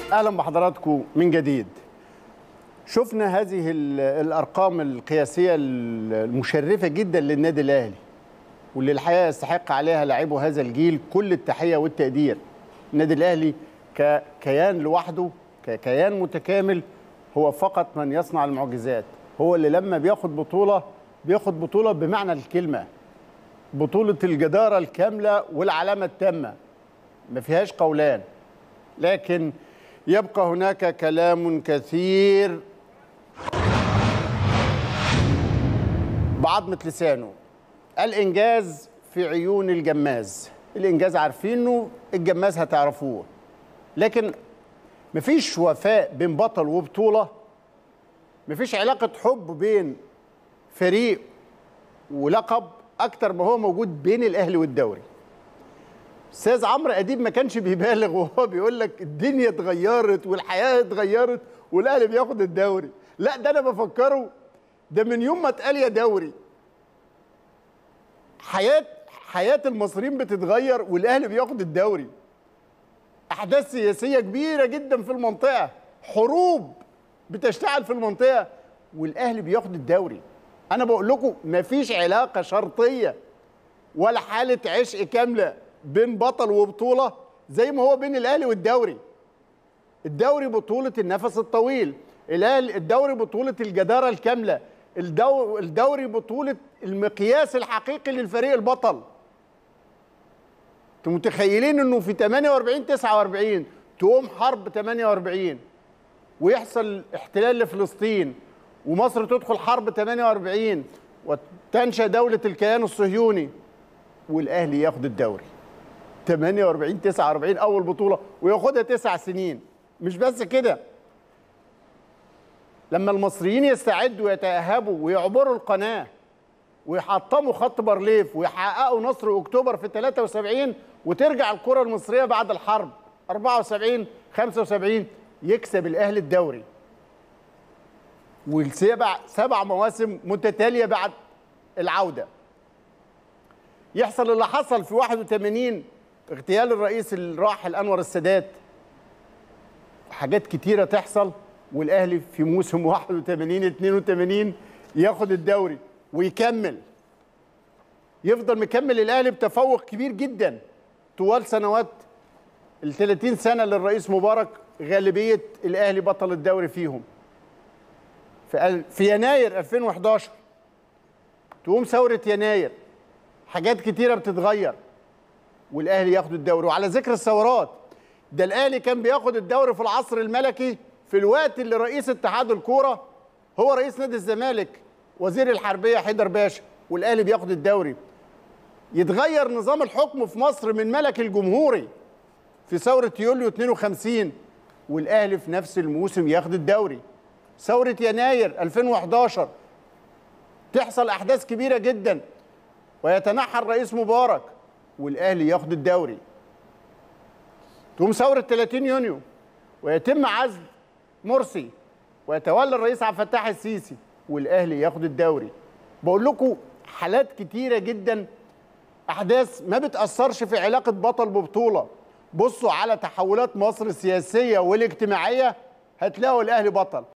اهلا بحضراتكم من جديد شفنا هذه ال- الارقام القياسيه المشرفه جدا للنادي الاهلي واللي الحقيقه يستحق عليها لاعبو هذا الجيل كل التحيه والتقدير النادي الاهلي ككيان لوحده ككيان متكامل هو فقط من يصنع المعجزات هو اللي لما بياخد بطوله بياخد بطوله بمعنى الكلمه بطوله الجداره الكامله والعلامه التامه ما فيهاش قولان لكن يبقى هناك كلام كثير بعضمة لسانه الإنجاز في عيون الجماز الإنجاز عارفينه الجماز هتعرفوه لكن مفيش وفاء بين بطل وبطولة مفيش علاقة حب بين فريق ولقب أكتر ما هو موجود بين الأهلي والدوري استاذ عمرو اديب ما كانش بيبالغ وهو بيقول لك الدنيا اتغيرت والحياه اتغيرت والاهلي بياخد الدوري لا ده انا بفكره ده من يوم ما اتقال يا دوري حياه حياه المصريين بتتغير والاهلي بياخد الدوري احداث سياسيه كبيره جدا في المنطقه حروب بتشتعل في المنطقه والاهلي بياخد الدوري انا بقول لكم مفيش علاقه شرطيه ولا حاله عشق كامله بين بطل وبطوله زي ما هو بين الاهلي والدوري الدوري بطوله النفس الطويل الاهلي الدوري بطوله الجداره الكامله الدو الدوري بطوله المقياس الحقيقي للفريق البطل انتوا متخيلين انه في 48 49 تقوم حرب 48 ويحصل احتلال لفلسطين ومصر تدخل حرب 48 وتنشا دوله الكيان الصهيوني والاهلي ياخد الدوري 48 49 اول بطوله وياخدها تسع سنين مش بس كده لما المصريين يستعدوا ويتاهبوا ويعبروا القناه ويحطموا خط بارليف ويحققوا نصر اكتوبر في 73 وترجع الكره المصريه بعد الحرب 74 75 يكسب الاهلي الدوري والسبع سبع مواسم متتاليه بعد العوده يحصل اللي حصل في 81 اغتيال الرئيس الراحل انور السادات حاجات كتيره تحصل والاهلي في موسم 81 82 ياخد الدوري ويكمل يفضل مكمل الاهلي بتفوق كبير جدا طوال سنوات ال 30 سنه للرئيس مبارك غالبيه الاهلي بطل الدوري فيهم في في يناير 2011 تقوم ثوره يناير حاجات كتيره بتتغير والاهلي ياخد الدوري وعلى ذكر الثورات ده الاهلي كان بياخد الدوري في العصر الملكي في الوقت اللي رئيس اتحاد الكوره هو رئيس نادي الزمالك وزير الحربيه حيدر باشا والاهلي بياخد الدوري يتغير نظام الحكم في مصر من ملك الجمهوري في ثوره يوليو 52 والاهلي في نفس الموسم ياخد الدوري ثوره يناير 2011 تحصل احداث كبيره جدا ويتنحى الرئيس مبارك والاهلي ياخد الدوري تقوم ثوره 30 يونيو ويتم عزل مرسي ويتولى الرئيس عبد الفتاح السيسي والاهلي ياخد الدوري بقول لكم حالات كتيره جدا احداث ما بتاثرش في علاقه بطل ببطوله بصوا على تحولات مصر السياسيه والاجتماعيه هتلاقوا الاهلي بطل